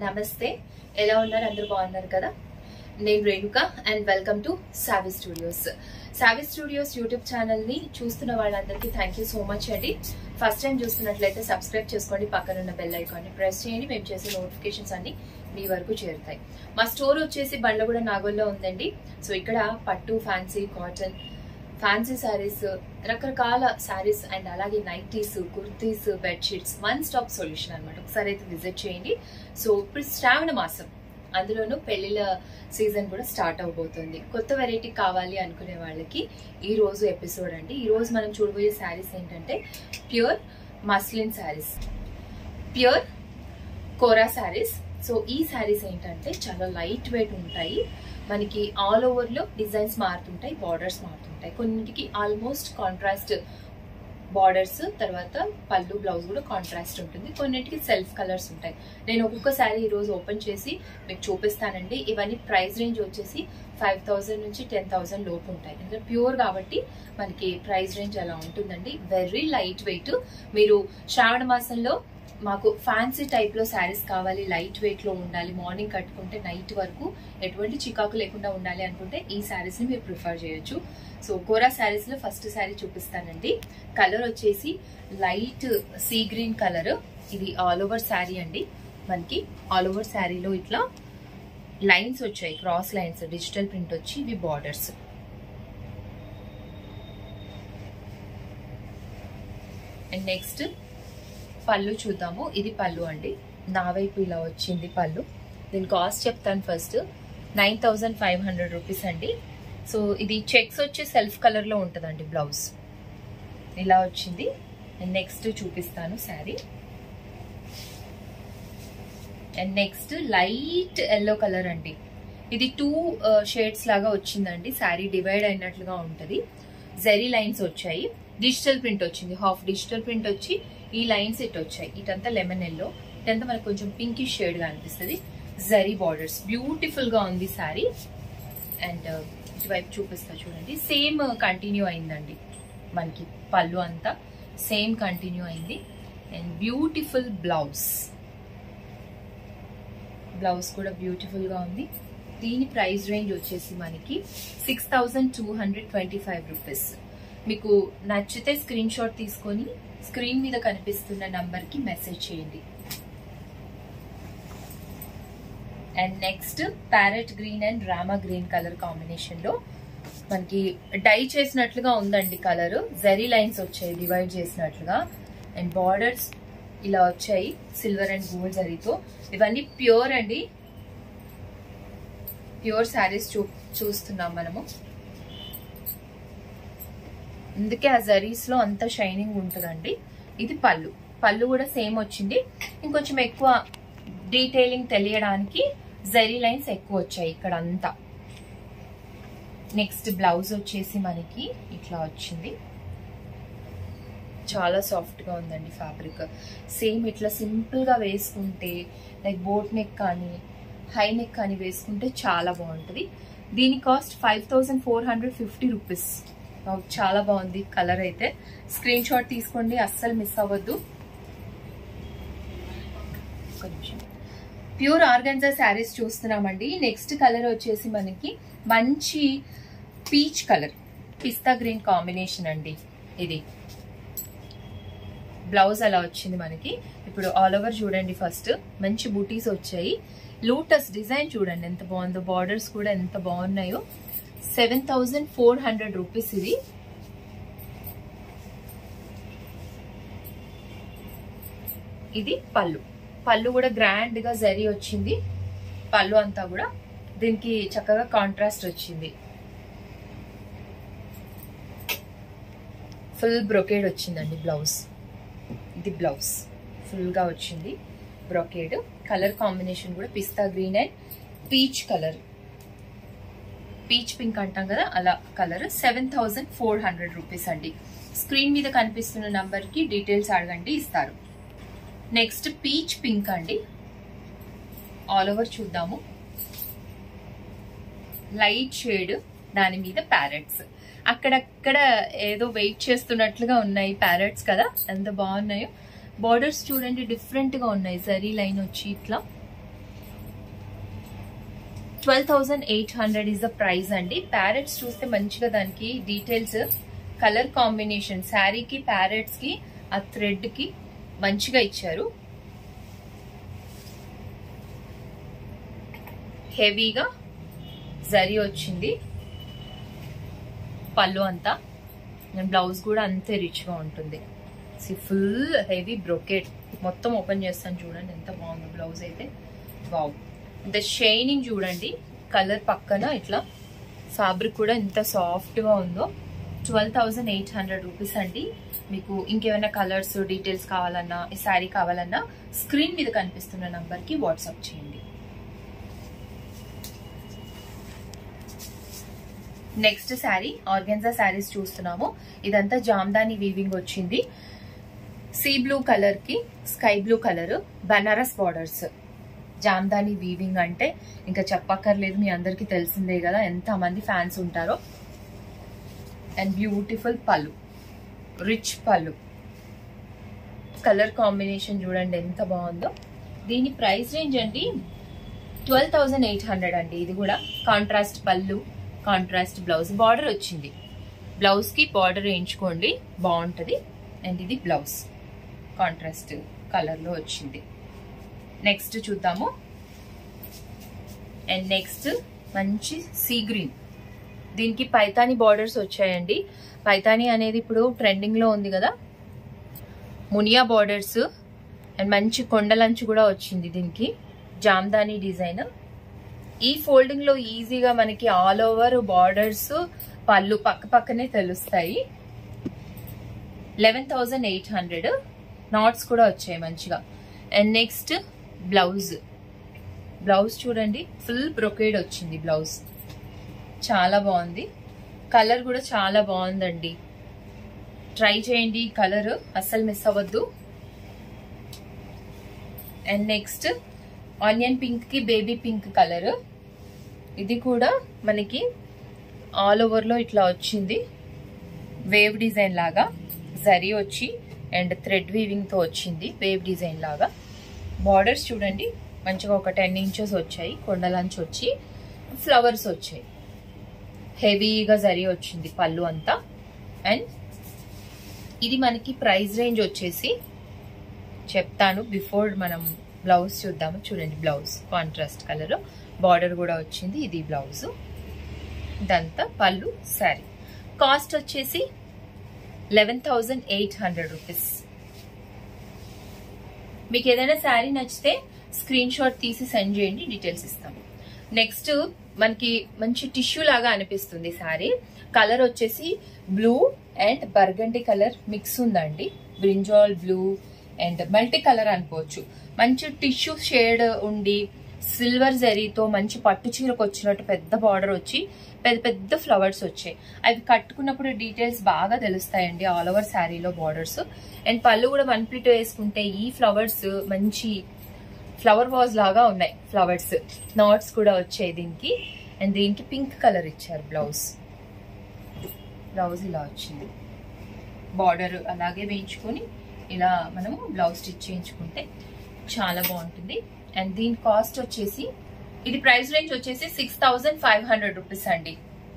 నమస్తే ఎలా ఉన్నారు అందరూ బాగున్నారు కదా నేను Renuka and welcome to Savi studios Savi studios YouTube channel ని చూస్తున్న వాళ్ళందరికీ థ్యాంక్ యూ సో మచ్ అండి ఫస్ట్ టైం చూస్తున్నట్లయితే సబ్స్క్రైబ్ చేసుకోండి పక్కన ఉన్న బెల్ ఐకాన్ ని ప్రెస్ చేయండి మేము చేసే నోటిఫికేషన్స్ అన్ని మీ వరకు చేరుతాయి మా స్టోర్ వచ్చేసి బండ్లగూడ నాగోల్లో ఉందండి సో ఇక్కడ పట్టు ఫ్యాన్సీ కాటన్ ఫ్యాన్సీ శారీస్ రకరకాల శారీస్ అండ్ అలాగే nighties kurtis bedsheets one stop solution అనమాట ఒకసారి అయితే విజిట్ చేయండి సో ఇప్పుడు శ్రావణ మాసం అందులోనూ పెళ్లిళ్ళ సీజన్ కూడా స్టార్ట్ అవబోతుంది కొత్త వెరైటీ కావాలి అనుకునే వాళ్ళకి ఈ రోజు ఎపిసోడ్ అండి ఈ రోజు మనం చూడబోయే శారీస్ ఏంటంటే pure muslin saris pure kora saris so ఈ శారీస్ ఏంటంటే చాలా లైట్ వెయిట్ ఉంటాయి మనకి ఆల్ ఓవర్ లో డిజైన్స్ మారుతుంటాయి బార్డర్స్ మారుతుంటాయి కొన్నిటికి ఆల్మోస్ట్ కాంట్రాస్ట్ బార్డర్స్ తర్వాత పళ్ళు బ్లౌజ్ కూడా కాంట్రాస్ట్ ఉంటుంది కొన్నిటికి సెల్ఫ్ కలర్స్ ఉంటాయి నేను ఒక్కొక్క శారీ ఈ రోజు ఓపెన్ చేసి మీకు చూపిస్తానండి ఇవన్నీ ప్రైస్ రేంజ్ వచ్చేసి ఫైవ్ థౌసండ్ నుంచి టెన్ థౌసండ్ లోపు ఉంటాయి ఎందుకంటే ప్యూర్ కాబట్టి మనకి ప్రైస్ రేంజ్ అలా ఉంటుందండి వెరీ లైట్ వెయిట్ మీరు శ్రావణ మాసంలో మాకు ఫ్యాన్సీ టైప్ లో శారీస్ కావాలి లైట్ వెయిట్ లో ఉండాలి మార్నింగ్ కట్టుకుంటే నైట్ వరకు ఎటువంటి చికాకు లేకుండా ఉండాలి అనుకుంటే ఈ శారీస్ ని మీరు ప్రిఫర్ చేయొచ్చు సో కోరా శారీస్ లో ఫస్ట్ శారీ చూపిస్తానండి కలర్ వచ్చేసి లైట్ సీ గ్రీన్ కలర్ ఇది ఆల్ ఓవర్ శారీ అండి మనకి ఆల్ ఓవర్ శారీలో ఇట్లా లైన్స్ వచ్చాయి క్రాస్ లైన్స్ డిజిటల్ ప్రింట్ వచ్చి ఇవి బార్డర్స్ అండ్ నెక్స్ట్ పళ్ళు చూద్దాము ఇది పళ్ళు అండి నా వైపు ఇలా వచ్చింది పళ్ళు దీని కాస్ట్ చెప్తాను first nine thousand five hundred rupees అండి సో ఇది చెక్స్ వచ్చి సెల్ఫ్ కలర్లో ఉంటుందండి బ్లౌజ్ ఇలా వచ్చింది అండ్ నెక్స్ట్ చూపిస్తాను sari and next light yellow colour అండి ఇది టూ షేడ్స్ లాగా వచ్చిందండి శారీ డివైడ్ అయినట్లుగా ఉంటుంది జెరీ లైన్స్ వచ్చాయి డిజిటల్ ప్రింట్ వచ్చింది హాఫ్ డిజిటల్ ప్రింట్ వచ్చి ఈ లైన్స్ ఇట్ వచ్చాయి ఇటంతా లెమన్ ఎల్లో ఇటంతా మనకు కొంచెం పింకిష్ షేడ్ గా అనిపిస్తుంది జరీ బార్డర్స్ బ్యూటిఫుల్ గా ఉంది శారీ అండ్ ఇటువైపు చూపిస్తా చూడండి సేమ్ కంటిన్యూ అయిందండి మనకి పళ్ళు అంతా సేమ్ కంటిన్యూ అయింది అండ్ బ్యూటిఫుల్ బ్లౌజ్ బ్లౌజ్ కూడా బ్యూటిఫుల్ గా ఉంది దీని ప్రైస్ రేంజ్ వచ్చేసి మనకి six thousand two hundred twenty five rupees మీకు నచ్చితే స్క్రీన్ షాట్ తీసుకొని స్క్రీన్ మీద కనిపిస్తున్న నంబర్ కి మెసేజ్ చేయండి and next parrot green and Rama green colour combination లో మనకి డై చేసినట్లుగా ఉందండి కలర్ జరీ లైన్స్ వచ్చాయి డివైడ్ చేసినట్లుగా అండ్ బార్డర్స్ ఇలా వచ్చాయి సిల్వర్ అండ్ గోల్డ్ జరీతో ఇవన్నీ ప్యూర్ అండి ప్యూర్ శారీస్ చూ చూస్తున్నాం మనము అందుకే ఆ జరీస్ లో అంత షైనింగ్ ఉంటుందండి ఇది పళ్ళు పళ్ళు కూడా సేమ్ వచ్చింది ఇంకొంచెం ఎక్కువ డీటెయిలింగ్ తెలియడానికి జరీ లైన్స్ ఎక్కువ వచ్చాయి ఇక్కడ అంతా నెక్స్ట్ బ్లౌజ్ వచ్చేసి మనకి ఇట్లా వచ్చింది చాలా సాఫ్ట్ గా ఉందండి ఫ్యాబ్రిక్ సేమ్ ఇట్లా సింపుల్ గా వేసుకుంటే లైక్ బోట్ నెక్ కానీ హై నెక్ కానీ వేసుకుంటే చాలా బాగుంటుంది దీని cost five thousand four hundred fifty rupees చాలా బాగుంది కలర్ అయితే స్క్రీన్ షాట్ తీసుకోండి అస్సలు మిస్ అవ్వద్దు ఒక నిమిషం ప్యూర్ ఆర్గన్జా శారీస్ చూస్తున్నామండి నెక్స్ట్ కలర్ వచ్చేసి మనకి మంచి peach colour pista green combination అండి ఇది బ్లౌజ్ అలా వచ్చింది మనకి ఇప్పుడు ఆల్ ఓవర్ చూడండి ఫస్ట్ మంచి బూటీస్ వచ్చాయి లోటస్ డిజైన్ చూడండి ఎంత బాగుందో బార్డర్స్ కూడా ఎంత బాగున్నాయో seven thousand four hundred rupees ఇది ఇది పళ్ళు పళ్ళు కూడా గ్రాండ్ గా జరీ వచ్చింది పళ్ళు అంతా కూడా దీనికి చక్కగా కాంట్రాస్ట్ వచ్చింది ఫుల్ బ్రొకేడ్ వచ్చిందండి బ్లౌజ్ ఇది బ్లౌజ్ ఫుల్ గా వచ్చింది బ్రొకేడ్ కలర్ కాంబినేషన్ కూడా pista green and peach colour peach pink అంటాం కదా అలా colour seven thousand four hundred rupees అండి స్క్రీన్ మీద కనిపిస్తున్న నంబర్ కి డీటెయిల్స్ అడగండి ఇస్తారు నెక్స్ట్ పీచ్ పింక్ అండి ఆల్ ఓవర్ చూద్దాము లైట్ షేడ్ దాని మీద ప్యారెట్స్ అక్కడక్కడ ఏదో వెయిట్ చేస్తున్నట్లుగా ఉన్నాయి ప్యారెట్స్ కదా ఎంత బాగున్నాయో బార్డర్స్ చూడండి డిఫరెంట్ గా ఉన్నాయి జరీ లైన్ వచ్చి ఇట్లా twelve thousand eight hundred is the price అండి ప్యారెట్స్ చూస్తే మంచిగా దానికి డీటెయిల్స్ కలర్ కాంబినేషన్ శారీకి ప్యారెట్స్ కి ఆ థ్రెడ్ కి మంచిగా ఇచ్చారు హెవీగా జరీ వచ్చింది పళ్ళు అంతా బ్లౌజ్ కూడా అంతే రిచ్గా ఉంటుంది ఫుల్ హెవీ బ్రొకెట్ మొత్తం ఓపెన్ చేస్తాను చూడండి ఎంత బాగుంది బ్లౌజ్ అయితే వావ్ ఇంత షైనింగ్ చూడండి కలర్ పక్కన ఇట్లా ఫ్యాబ్రిక్ కూడా ఎంత సాఫ్ట్గా ఉందో twelve thousand eight hundred rupees అండి మీకు ఇంకేమైనా కలర్స్ డీటెయిల్స్ కావాలన్నా ఈ శారీ కావాలన్నా స్క్రీన్ మీద కనిపిస్తున్న నంబర్కి వాట్సాప్ చేయండి నెక్స్ట్ శారీ ఆర్గెన్జా శారీస్ చూస్తున్నాము ఇదంతా జామ్దాని వీవింగ్ వచ్చింది సీ బ్లూ కలర్ కి sky blue colour Banaras borders jamdani weaving అంటే ఇంకా చెప్పక్కర్లేదు మీ అందరికి తెలిసిందే కదా ఎంత మంది ఫ్యాన్స్ ఉంటారో and beautiful pallu rich pallu colour combination చూడండి ఎంత బాగుందో దీని ప్రైస్ రేంజ్ అండి ట్వెల్వ్ థౌజండ్ ఎయిట్ హండ్రెడ్ అండి ఇది కూడా contrast pallu contrast blouse border వచ్చింది బ్లౌజ్ కి బార్డర్ వేయించుకోండి బాగుంటది అండ్ ఇది బ్లౌజ్ కాంట్రాస్ట్ కలర్ లో వచ్చింది నెక్స్ట్ చూద్దాము అండ్ నెక్స్ట్ మంచి సీ గ్రీన్ దీనికి పైతాని బార్డర్స్ వచ్చాయండి పైతాని అనేది ఇప్పుడు ట్రెండింగ్ లో ఉంది కదా మునియా బార్డర్స్ అండ్ మంచి కొండలంచు కూడా వచ్చింది దీనికి జామ్దాని డిజైన్ ఈ ఫోల్డింగ్ లో ఈజీగా మనకి ఆల్ ఓవర్ బార్డర్స్ పళ్ళు పక్క పక్కనే తెలుస్తాయి eleven thousand eight hundred knots కూడా వచ్చాయి మంచిగా అండ్ నెక్స్ట్ బ్లౌజ్ బ్లౌజ్ చూడండి ఫుల్ బ్రొకేడ్ వచ్చింది బ్లౌజ్ చాలా బాగుంది కలర్ కూడా చాలా బాగుందండి ట్రై చేయండి కలర్ అస్సలు మిస్ అవ్వద్దు అండ్ నెక్స్ట్ ఆనియన్ పింక్ కి బేబీ పింక్ కలర్ ఇది కూడా మనకి ఆల్ ఓవర్ లో ఇట్లా వచ్చింది వేవ్ డిజైన్ లాగా జరీ వచ్చి అండ్ థ్రెడ్ వీవింగ్ తో వచ్చింది వేవ్ డిజైన్ లాగా బార్డర్స్ చూడండి మంచిగా ఒక టెన్ ఇంచెస్ వచ్చాయి కొండలంచి వచ్చి ఫ్లవర్స్ వచ్చాయి హెవీగా జరీ వచ్చింది పళ్ళు అంతా అండ్ ఇది మనకి ప్రైస్ రేంజ్ వచ్చేసి చెప్తాను బిఫోర్ మనం బ్లౌజ్ చూద్దాము చూడండి బ్లౌజ్ కాంట్రాస్ట్ కలర్ బార్డర్ కూడా వచ్చింది ఇది బ్లౌజ్ ఇదంతా పళ్ళు శారీ కాస్ట్ వచ్చేసి eleven thousand eight hundred rupees మీకు ఏదైనా శారీ నచ్చితే స్క్రీన్ షాట్ తీసి సెండ్ చేయండి డీటెయిల్స్ ఇస్తాము నెక్స్ట్ మనకి మంచి టిష్యూ లాగా అనిపిస్తుంది శారీ కలర్ వచ్చేసి blue and burgundy colour mix ఉందండి brinjal blue and multi colour అనుకోవచ్చు మంచి టిష్యూ షేడ్ ఉండి సిల్వర్ జరీతో మంచి పట్టు చీరకు వచ్చినట్టు పెద్ద బార్డర్ వచ్చి పెద్ద పెద్ద ఫ్లవర్స్ వచ్చాయి అవి కట్టుకున్నప్పుడు డీటెయిల్స్ బాగా తెలుస్తాయండి ఆల్ ఓవర్ శారీలో బార్డర్స్ అండ్ పళ్ళు కూడా వన్ ప్లీట్ వేసుకుంటే ఈ ఫ్లవర్స్ మంచి ఫ్లవర్ వాజ్ లాగా ఉన్నాయి ఫ్లవర్స్ నాట్స్ కూడా వచ్చాయి దీనికి అండ్ దీనికి పింక్ కలర్ ఇచ్చారు బ్లౌజ్ బ్లౌజ్ ఇలా వచ్చింది బార్డర్ అలాగే వేయించుకొని ఇలా మనము బ్లౌజ్ స్టిచ్ చేయించుకుంటే చాలా బాగుంటుంది అండ్ దీని కాస్ట్ వచ్చేసి ఇది ప్రైస్ రేంజ్ వచ్చేసి six thousand five hundred rupees అండి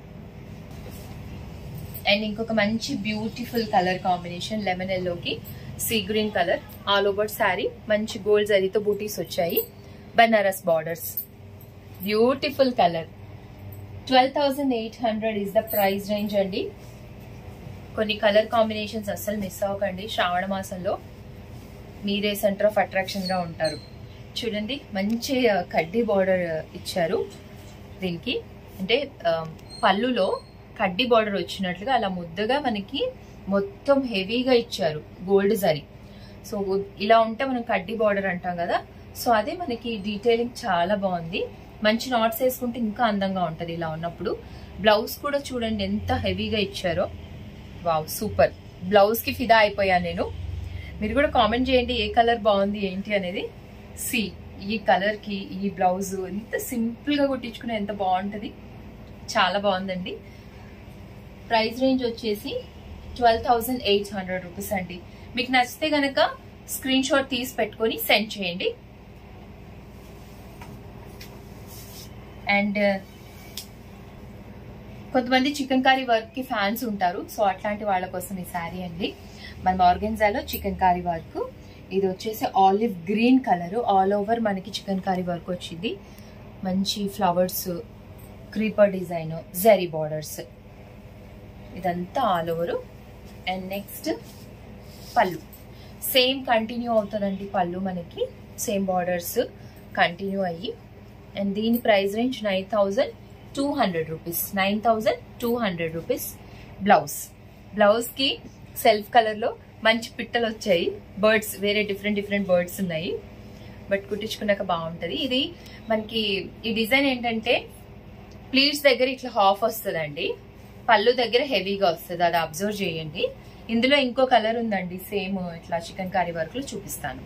అండ్ ఇంకొక మంచి బ్యూటిఫుల్ కలర్ కాంబినేషన్ లెమన్ ఎల్లోకి sea green colour all over sari మంచి గోల్డ్ జరీతో బూటీస్ వచ్చాయి Banaras borders beautiful colour twelve thousand eight hundred is the price range అండి కొన్ని కలర్ కాంబినేషన్స్ అస్సలు మిస్ అవ్వకండి శ్రావణ మాసంలో మీరే సెంటర్ ఆఫ్ అట్రాక్షన్ గా ఉంటారు చూడండి మంచి కడ్డీ బార్డర్ ఇచ్చారు దీనికి అంటే పళ్ళులో కడ్డీ బార్డర్ వచ్చినట్లుగా అలా ముద్దగా మనకి మొత్తం హెవీగా ఇచ్చారు గోల్డ్ జరీ సో ఇలా ఉంటే మనం కడ్డీ బార్డర్ అంటాం కదా సో అదే మనకి డీటెయిలింగ్ చాలా బాగుంది మంచి నాట్స్ వేసుకుంటే ఇంకా అందంగా ఉంటది ఇలా ఉన్నప్పుడు బ్లౌజ్ కూడా చూడండి ఎంత హెవీగా ఇచ్చారో వావ్ సూపర్ బ్లౌజ్ కి ఫిదా అయిపోయా నేను మీరు కూడా కామెంట్ చేయండి ఏ కలర్ బాగుంది ఏంటి అనేది సి ఈ కలర్ కి ఈ బ్లౌజ్ ఎంత సింపుల్ గా కుట్టించుకునే ఎంత బాగుంటది చాలా బాగుందండి ప్రైస్ రేంజ్ వచ్చేసి twelve thousand eight hundred rupees అండి మీకు నచ్చితే గనక స్క్రీన్ షాట్ తీసి పెట్టుకొని సెండ్ చేయండి అండ్ కొంతమంది చికెన్ కర్రీ వర్క్ కి ఫ్యాన్స్ ఉంటారు సో అట్లాంటి వాళ్ళ కోసం ఈ శారీ అండి మన ఆర్గెన్జాలో చికెన్ కర్రీ వర్క్ ఇది వచ్చేసి olive green colour all over మనకి చికెన్ కర్రీ వర్క్ వచ్చింది మంచి flowers creeper design zari borders ఇదంతా all over and next pallu same continue అవుతుందండి పళ్ళు మనకి సేమ్ బార్డర్స్ కంటిన్యూ అయ్యి అండ్ దీని price range nine thousand two hundred rupees nine thousand two hundred rupees blouse blouse కి self colour లో మంచి పిట్టలు వచ్చాయి బర్డ్స్ వేరే డిఫరెంట్ డిఫరెంట్ బర్డ్స్ ఉన్నాయి బట్ కుట్టించుకున్నాక బాగుంటది ఇది మనకి ఈ డిజైన్ ఏంటంటే ప్లీట్స్ దగ్గర ఇట్లా హాఫ్ వస్తుందండి పళ్ళు దగ్గర హెవీగా వస్తుంది అది అబ్జర్వ్ చేయండి ఇందులో ఇంకో కలర్ ఉందండి సేమ్ ఇట్లా చికెన్ కర్రీ వర్క్ లో చూపిస్తాను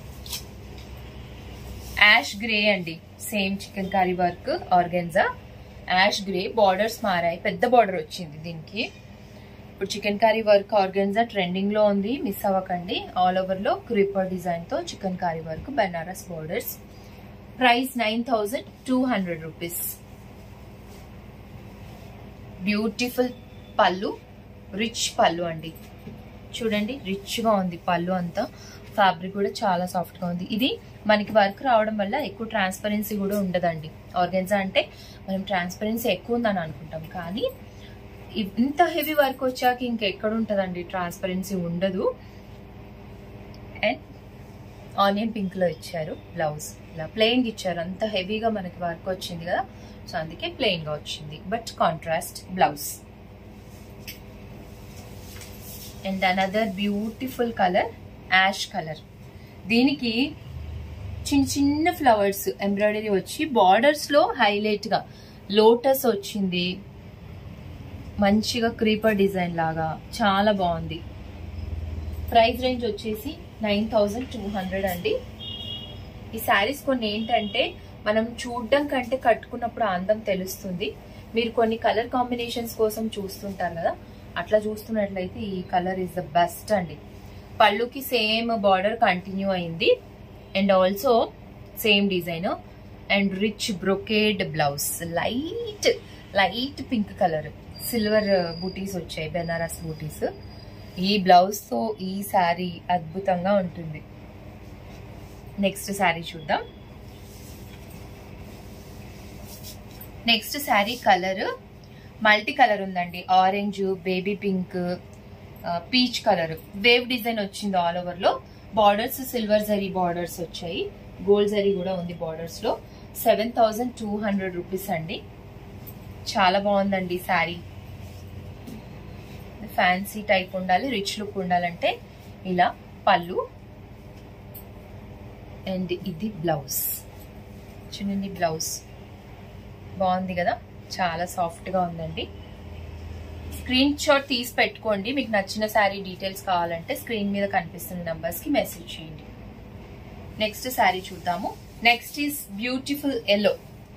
యాష్ గ్రే అండి same chikankari work organza ash grey borders మారాయి పెద్ద బార్డర్ వచ్చింది దీనికి ఇప్పుడు chikankari work organza trending లో ఉంది మిస్ అవ్వకండి ఆల్ ఓవర్ లో క్రీపర్ డిజైన్ తో chikankari work Benaras borders price nine thousand two hundred rupees beautiful pallu rich pallu అండి చూడండి రిచ్ గా ఉంది పళ్ళు అంతా ఫ్యాబ్రిక్ కూడా చాలా సాఫ్ట్ గా ఉంది ఇది మనకి వర్క్ రావడం వల్ల ఎక్కువ ట్రాన్స్పరెన్సీ కూడా ఉండదండి ఆర్గెన్జా అంటే మనం ట్రాన్స్పరెన్సీ ఎక్కువ ఉందని అనుకుంటాం కానీ ఇంత హెవీ వర్క్ వచ్చాక ఇంకెక్కడ ఉంటుందండి ట్రాన్స్పరెన్సీ ఉండదు అండ్ ఆనియన్ పింక్ లో ఇచ్చారు బ్లౌజ్ ఇలా ప్లెయిన్ ఇచ్చారు అంత హెవీగా మనకి వర్క్ వచ్చింది కదా సో అందుకే ప్లెయిన్ గా వచ్చింది but contrast blouse and another beautiful colour ash colour దీనికి చిన్న చిన్న ఫ్లవర్స్ ఎంబ్రాయిడరీ వచ్చి బార్డర్స్ లో హైలైట్ గా లోటస్ వచ్చింది మంచిగా క్రీపర్ డిజైన్ లాగా చాలా బాగుంది ప్రైస్ రేంజ్ వచ్చేసి నైన్ థౌజండ్ టూ హండ్రెడ్ అండి ఈ శారీస్ కొన్ని ఏంటంటే మనం చూడడం కంటే కట్టుకున్నప్పుడు అందం తెలుస్తుంది మీరు కొన్ని కలర్ కాంబినేషన్స్ కోసం చూస్తుంటారు కదా అట్లా చూస్తున్నట్లయితే ఈ కలర్ ఇస్ ద బెస్ట్ అండి పళ్ళుకి సేమ్ బార్డర్ కంటిన్యూ అయింది and also same design and rich brocade blouse light light pink colour silver bootis వచ్చాయి బెనారస్ బూటీస్ ఈ బ్లౌజ్ తో ఈ శారీ అద్భుతంగా ఉంటుంది నెక్స్ట్ శారీ చూద్దాం next sari colour multi colour ఉందండి orange baby pink peach colour wave design వచ్చింది ఆల్ ఓవర్ లో బార్డర్స్ సిల్వర్ జరీ బార్డర్స్ వచ్చాయి గోల్డ్ జరీ కూడా ఉంది బార్డర్స్ లో seven thousand two hundred rupees అండి చాలా బాగుందండి శారీ ఫ్యాన్సీ టైప్ ఉండాలి రిచ్ లుక్ ఉండాలంటే ఇలా పళ్ళు అండ్ ఇది బ్లౌజ్ చూడండి బ్లౌజ్ బాగుంది కదా చాలా సాఫ్ట్గా ఉందండి స్క్రీన్ షాట్ తీసి పెట్టుకోండి మీకు నచ్చిన శారీ డీటెయిల్స్ కావాలంటే స్క్రీన్ మీద కనిపిస్తున్న నంబర్స్కి మెసేజ్ చేయండి నెక్స్ట్ శారీ చూద్దాము next is beautiful yellow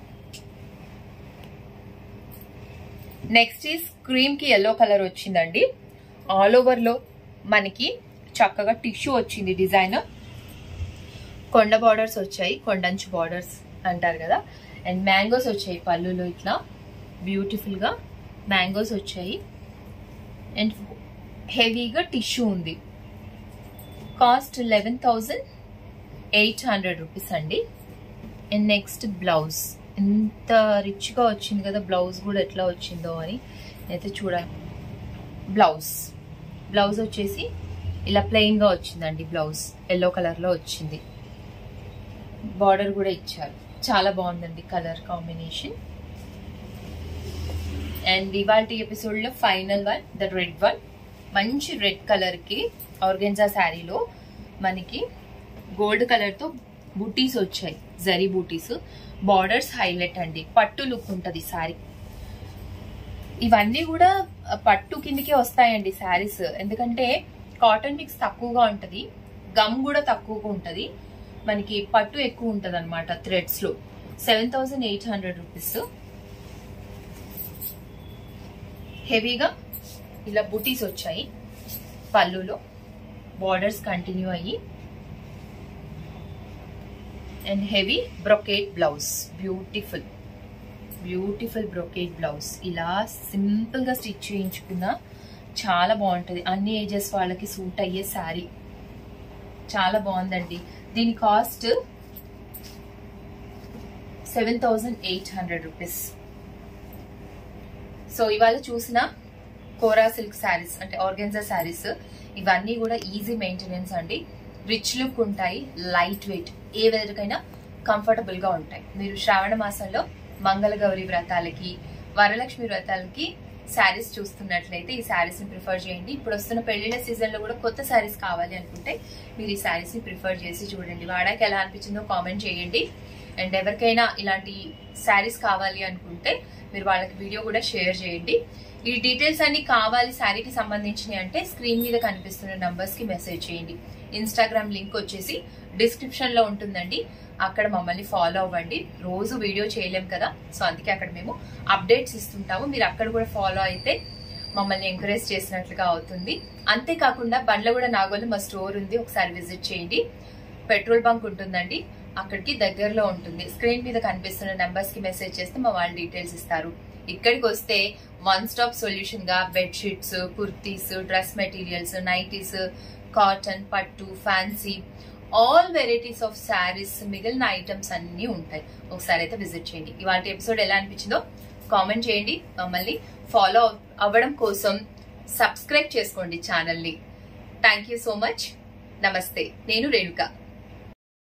next is cream కి ఎల్లో కలర్ వచ్చిందండి ఆల్ ఓవర్ లో మనకి చక్కగా టిష్యూ వచ్చింది డిజైన్ కొండ బార్డర్స్ వచ్చాయి కొండంచు బార్డర్స్ అంటారు కదా అండ్ మ్యాంగోస్ వచ్చాయి పళ్ళులో ఇట్లా బ్యూటిఫుల్ గా మ్యాంగోస్ వచ్చాయి అండ్ హెవీగా టిష్యూ ఉంది cost eleven thousand eight hundred rupees అండి అండ్ నెక్స్ట్ బ్లౌజ్ ఎంత రిచ్గా వచ్చింది కదా బ్లౌజ్ కూడా ఎట్లా వచ్చిందో అని అయితే చూడాలి బ్లౌజ్ బ్లౌజ్ వచ్చేసి ఇలా ప్లెయిన్గా వచ్చిందండి బ్లౌజ్ ఎల్లో కలర్లో వచ్చింది బార్డర్ కూడా ఇచ్చారు చాలా బాగుందండి కలర్ కాంబినేషన్ అండ్ ఇవాళ ఎపిసోడ్లో final one the red one మంచి రెడ్ కలర్కి ఆర్గెన్జా శారీలో మనకి గోల్డ్ కలర్తో బూటీస్ వచ్చాయి జరీ బూటీస్ బార్డర్స్ హైలైట్ అండి పట్టు లుక్ ఉంటుంది శారీ ఇవన్నీ కూడా పట్టు కిందికే వస్తాయండి శారీస్ ఎందుకంటే కాటన్ మిక్స్ తక్కువగా ఉంటుంది గమ్ కూడా తక్కువగా ఉంటుంది మనకి పట్టు ఎక్కువ ఉంటుంది అనమాట థ్రెడ్స్ లో seven thousand eight hundred rupees హెవీగా ఇలా బుటీస్ వచ్చాయి పళ్ళులో బార్డర్స్ కంటిన్యూ అయ్యి and heavy brocade blouse beautiful beautiful brocade blouse ఇలా సింపుల్గా స్టిచ్ చేయించుకున్న చాలా బాగుంటుంది అన్ని ఏజెస్ వాళ్ళకి సూట్ అయ్యే శారీ చాలా బాగుందండి దీని cost seven thousand eight hundred rupees so ఇవాళ చూసిన కోరా సిల్క్ శారీస్ అంటే ఆర్గెన్జా శారీస్ ఇవన్నీ కూడా ఈజీ మెయింటెనెన్స్ అండి రిచ్ లుక్ ఉంటాయి లైట్ వెయిట్ ఏ వెదర్కైనా కంఫర్టబుల్ గా ఉంటాయి మీరు శ్రావణ మాసంలో మంగళగౌరి వ్రతాలకి వరలక్ష్మి వ్రతాలకి శారీస్ చూస్తున్నట్లయితే ఈ శారీస్ ని ప్రిఫర్ చేయండి ఇప్పుడు వస్తున్న పెళ్లిళ్ళ సీజన్ లో కూడా కొత్త శారీస్ కావాలి అనుకుంటే మీరు ఈ శారీస్ ని ప్రిఫర్ చేసి చూడండి వాడాక ఎలా అనిపించిందో కామెంట్ చేయండి అండ్ ఎవరికైనా ఇలాంటి శారీస్ కావాలి అనుకుంటే మీరు వాళ్ళకి వీడియో కూడా షేర్ చేయండి ఈ డీటెయిల్స్ అన్ని కావాలి శారీకి సంబంధించినవి అంటే స్క్రీన్ మీద కనిపిస్తున్న నంబర్స్ కి మెసేజ్ చేయండి ఇన్స్టాగ్రామ్ లింక్ వచ్చేసి డిస్క్రిప్షన్ లో ఉంటుందండి అక్కడ మమ్మల్ని ఫాలో అవ్వండి రోజు వీడియో చేయలేం కదా సో అందుకే అక్కడ మేము అప్డేట్స్ ఇస్తుంటాము మీరు అక్కడ కూడా ఫాలో అయితే మమ్మల్ని ఎంకరేజ్ చేసినట్లుగా అవుతుంది అంతేకాకుండా బండ్లగూడ నాగోలు మా స్టోర్ ఉంది ఒకసారి విజిట్ చేయండి పెట్రోల్ బంక్ ఉంటుందండి అక్కడికి దగ్గరలో ఉంటుంది స్క్రీన్ మీద కనిపిస్తున్న నెంబర్స్ కి మెసేజ్ చేస్తే మా వాళ్ళు డీటెయిల్స్ ఇస్తారు ఇక్కడికి వస్తే వన్ స్టాప్ సొల్యూషన్ గా bedsheets kurtis dress materials nighties cotton పట్టు fancy all varieties of saris మిగిలిన ఐటమ్స్ అన్ని ఉంటాయి ఒకసారి అయితే విజిట్ చేయండి ఇవాళ ఎపిసోడ్ ఎలా అనిపించిందో కామెంట్ చేయండి మమ్మల్ని ఫాలో అవ్వడం కోసం సబ్స్క్రైబ్ చేసుకోండి ఛానల్ని థ్యాంక్ యూ సో మచ్ నమస్తే నేను రేణుక